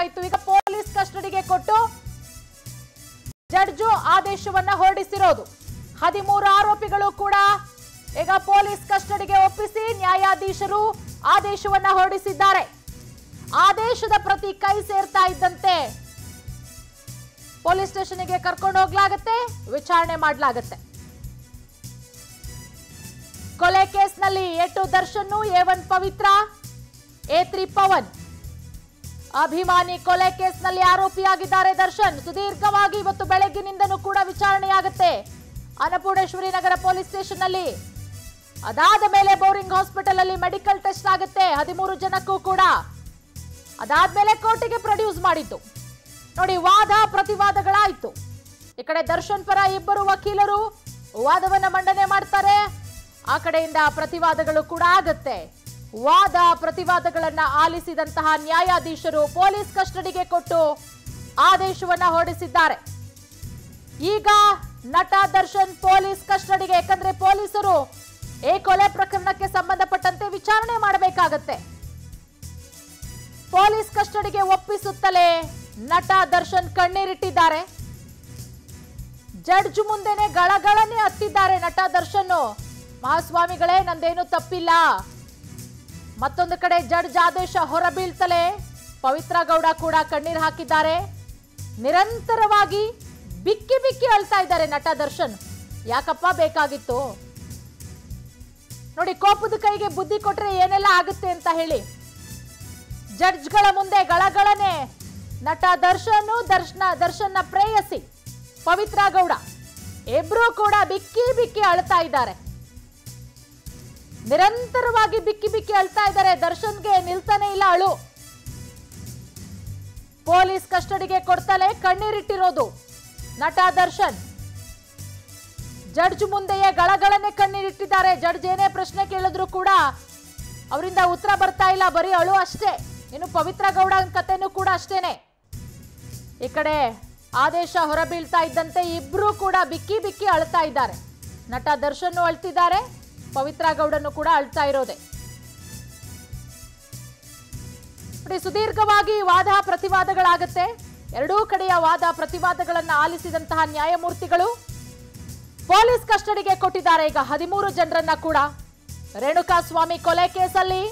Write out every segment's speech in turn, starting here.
ಇತ್ತು ಈಗ ಪೊಲೀಸ್ ಕಸ್ಟಡಿಗೆ ಕೊಟ್ಟು ಜಡ್ಜು ಆದೇಶವನ್ನ ಹೊರಡಿಸಿರೋದು ಹದಿಮೂರು ಆರೋಪಿಗಳು ಕೂಡ ಈಗ ಪೊಲೀಸ್ ಕಸ್ಟಡಿಗೆ ಒಪ್ಪಿಸಿ ನ್ಯಾಯಾಧೀಶರು ಆದೇಶವನ್ನ ಹೊರಡಿಸಿದ್ದಾರೆ ಆದೇಶದ ಪ್ರತಿ ಕೈ ಸೇರ್ತಾ ಇದ್ದಂತೆ ಪೊಲೀಸ್ ಸ್ಟೇಷನ್ಗೆ ಕರ್ಕೊಂಡು ಹೋಗ್ಲಾಗತ್ತೆ ವಿಚಾರಣೆ ಮಾಡಲಾಗತ್ತೆ ಕೊಲೆ ಕೇಸ್ನಲ್ಲಿ A two Darshan A one Pavithra A three Pavan ಅಭಿಮಾನಿ ಕೊಲೆ ಕೇಸ್ನಲ್ಲಿ ಆರೋಪಿಯಾಗಿದ್ದಾರೆ ದರ್ಶನ್ ಸುದೀರ್ಘವಾಗಿ ಇವತ್ತು ಬೆಳಗ್ಗಿನಿಂದನೂ ಕೂಡ ವಿಚಾರಣೆಯಾಗುತ್ತೆ ಅನ್ನಪೂರ್ಣೇಶ್ವರಿ ನಗರ ಪೊಲೀಸ್ ಸ್ಟೇಷನ್ ನಲ್ಲಿ ಅದಾದ ಮೇಲೆ ಬೋರಿಂಗ್ ಹಾಸ್ಪಿಟಲ್ ಅಲ್ಲಿ ಮೆಡಿಕಲ್ ಟೆಸ್ಟ್ ಆಗುತ್ತೆ ಹದಿಮೂರು ಜನಕ್ಕೂ ಕೂಡ ಅದಾದ್ಮೇಲೆ ಕೋರ್ಟಿಗೆ ಪ್ರೊಡ್ಯೂಸ್ ಮಾಡಿದ್ದು ನೋಡಿ ವಾದ ಪ್ರತಿವಾದಗಳಾಯ್ತು ಈ ಕಡೆ ದರ್ಶನ್ ಪರ ಇಬ್ಬರು ವಕೀಲರು ವಾದವನ್ನ ಮಂಡನೆ ಮಾಡ್ತಾರೆ ಆ ಕಡೆಯಿಂದ ಪ್ರತಿವಾದಗಳು ಕೂಡ ಆಗತ್ತೆ ವಾದ ಪ್ರತಿವಾದಗಳನ್ನ ಆಲಿಸಿದಂತಹ ನ್ಯಾಯಾಧೀಶರು ಪೊಲೀಸ್ ಕಸ್ಟಡಿಗೆ ಕೊಟ್ಟು ಆದೇಶವನ್ನ ಹೊರಡಿಸಿದ್ದಾರೆ ಈಗ ನಟ ದರ್ಶನ್ ಪೊಲೀಸ್ ಕಸ್ಟಡಿಗೆ ಯಾಕಂದ್ರೆ ಪೊಲೀಸರು ಈ ಕೊಲೆ ಪ್ರಕರಣಕ್ಕೆ ಸಂಬಂಧಪಟ್ಟಂತೆ ವಿಚಾರಣೆ ಮಾಡಬೇಕಾಗತ್ತೆ ಪೊಲೀಸ್ ಕಸ್ಟಡಿಗೆ ಒಪ್ಪಿಸುತ್ತಲೇ ನಟ ದರ್ಶನ್ ಕಣ್ಣೀರಿಟ್ಟಿದ್ದಾರೆ ಜಡ್ಜ್ ಮುಂದೆನೆ ಗಳಗಳನೆ ಹತ್ತಿದ್ದಾರೆ ನಟ ದರ್ಶನ್ ಮಹಾಸ್ವಾಮಿಗಳೇ ನಂದೇನು ತಪ್ಪಿಲ್ಲ ಮತ್ತೊಂದು ಕಡೆ ಜಡ್ಜ್ ಆದೇಶ ಹೊರಬೀಳ್ತಲೇ ಪವಿತ್ರ ಗೌಡ ಕೂಡ ಕಣ್ಣೀರು ಹಾಕಿದ್ದಾರೆ ನಿರಂತರವಾಗಿ ಬಿಕ್ಕಿ ಬಿಕ್ಕಿ ಅಳ್ತಾ ಇದ್ದಾರೆ ನಟ ದರ್ಶನ್ ಯಾಕಪ್ಪ ಬೇಕಾಗಿತ್ತು ನೋಡಿ ಕೋಪದ ಕೈಗೆ ಬುದ್ಧಿ ಕೊಟ್ರೆ ಏನೆಲ್ಲ ಆಗುತ್ತೆ ಅಂತ ಹೇಳಿ ಜಡ್ಜ್ಗಳ ಮುಂದೆ ಗಳಗಳನೆ ನಟ ದರ್ಶನ್ ದರ್ಶನ ದರ್ಶನ್ನ ಪ್ರೇಯಸಿ ಪವಿತ್ರ ಗೌಡ ಇಬ್ರು ಕೂಡ ಬಿಕ್ಕಿ ಬಿಕ್ಕಿ ಅಳ್ತಾ ಇದ್ದಾರೆ ನಿರಂತರವಾಗಿ ಬಿಕ್ಕಿ ಬಿಕ್ಕಿ ಅಳ್ತಾ ಇದ್ದಾರೆ ದರ್ಶನ್ಗೆ ನಿಲ್ತಾನೆ ಇಲ್ಲ ಅಳು ಪೊಲೀಸ್ ಕಸ್ಟಡಿಗೆ ಕೊಡ್ತಲೇ ಕಣ್ಣೀರಿಟ್ಟಿರೋದು ನಟ ದರ್ಶನ್ ಜಡ್ಜ್ ಮುಂದೆಯೇ ಗಳಗಳನ್ನೇ ಕಣ್ಣೀರಿಟ್ಟಿದ್ದಾರೆ ಜಡ್ಜ್ ಏನೇ ಪ್ರಶ್ನೆ ಕೇಳಿದ್ರು ಕೂಡ ಅವರಿಂದ ಉತ್ತರ ಬರ್ತಾ ಇಲ್ಲ ಬರೀ ಅಳು ಅಷ್ಟೇ ಇನ್ನು ಪವಿತ್ರ ಗೌಡ ಕಥೆನೂ ಕೂಡ ಅಷ್ಟೇನೆ ಈ ಕಡೆ ಆದೇಶ ಹೊರಬೀಳ್ತಾ ಇದ್ದಂತೆ ಇಬ್ರು ಕೂಡ ಬಿಕ್ಕಿ ಬಿಕ್ಕಿ ಅಳ್ತಾ ಇದ್ದಾರೆ ನಟ ದರ್ಶನ್ ಅಳ್ತಿದ್ದಾರೆ ಪವಿತ್ರ ಗೌಡನು ಕೂಡ ಅಳ್ತಾ ಇರೋದೆ ನೋಡಿ ಸುದೀರ್ಘವಾಗಿ ವಾದ ಪ್ರತಿವಾದಗಳಾಗತ್ತೆ ಎರಡೂ ಕಡೆಯ ವಾದ ಪ್ರತಿವಾದಗಳನ್ನ ಆಲಿಸಿದಂತಹ ನ್ಯಾಯಮೂರ್ತಿಗಳು ಪೊಲೀಸ್ ಕಸ್ಟಡಿಗೆ ಕೊಟ್ಟಿದ್ದಾರೆ ಈಗ ಹದಿಮೂರು ಜನರನ್ನ ಕೂಡ ರೇಣುಕಾ ಸ್ವಾಮಿ ಕೊಲೆ ಕೇಸಲ್ಲಿ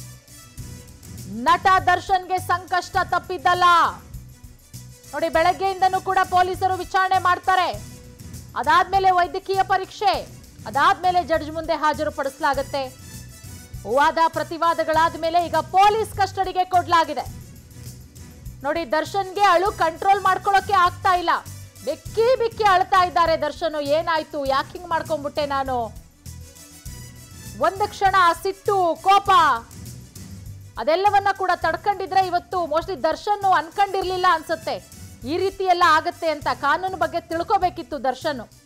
ನಟ ದರ್ಶನ್ಗೆ ಸಂಕಷ್ಟ ತಪ್ಪಿದ್ದಲ್ಲ ನೋಡಿ ಬೆಳಗ್ಗೆಯಿಂದನೂ ಕೂಡ ಪೊಲೀಸರು ವಿಚಾರಣೆ ಮಾಡ್ತಾರೆ ಅದಾದ್ಮೇಲೆ ವೈದ್ಯಕೀಯ ಪರೀಕ್ಷೆ ಅದಾದ್ಮೇಲೆ ಜಡ್ಜ್ ಮುಂದೆ ಹಾಜರುಪಡಿಸಲಾಗುತ್ತೆ ವಾದ ಪ್ರತಿವಾದಗಳಾದ ಮೇಲೆ ಈಗ ಪೊಲೀಸ್ ಕಸ್ಟಡಿಗೆ ಕೊಡ್ಲಾಗಿದೆ ನೋಡಿ ದರ್ಶನ್ಗೆ ಅಳು ಕಂಟ್ರೋಲ್ ಮಾಡ್ಕೊಳ್ಳೋಕೆ ಆಗ್ತಾ ಇಲ್ಲ ಬೆಕ್ಕಿ ಬಿಕ್ಕಿ ಅಳ್ತಾ ಇದ್ದಾರೆ ದರ್ಶನ್ ಏನಾಯ್ತು ಯಾಕೆ ಹಿಂಗ್ ಮಾಡ್ಕೊಂಡ್ಬಿಟ್ಟೆ ನಾನು ಒಂದು ಕ್ಷಣ ಆ ಸಿಟ್ಟು ಕೋಪ ಅದೆಲ್ಲವನ್ನ ಕೂಡ ತಡ್ಕೊಂಡಿದ್ರೆ ಇವತ್ತು ಮೋಸ್ಟ್ಲಿ ದರ್ಶನ್ ಅನ್ಕೊಂಡಿರ್ಲಿಲ್ಲ ಅನ್ಸುತ್ತೆ ಈ ರೀತಿ ಎಲ್ಲ ಆಗತ್ತೆ ಅಂತ ಕಾನೂನು ಬಗ್ಗೆ ತಿಳ್ಕೋಬೇಕಿತ್ತು ದರ್ಶನ್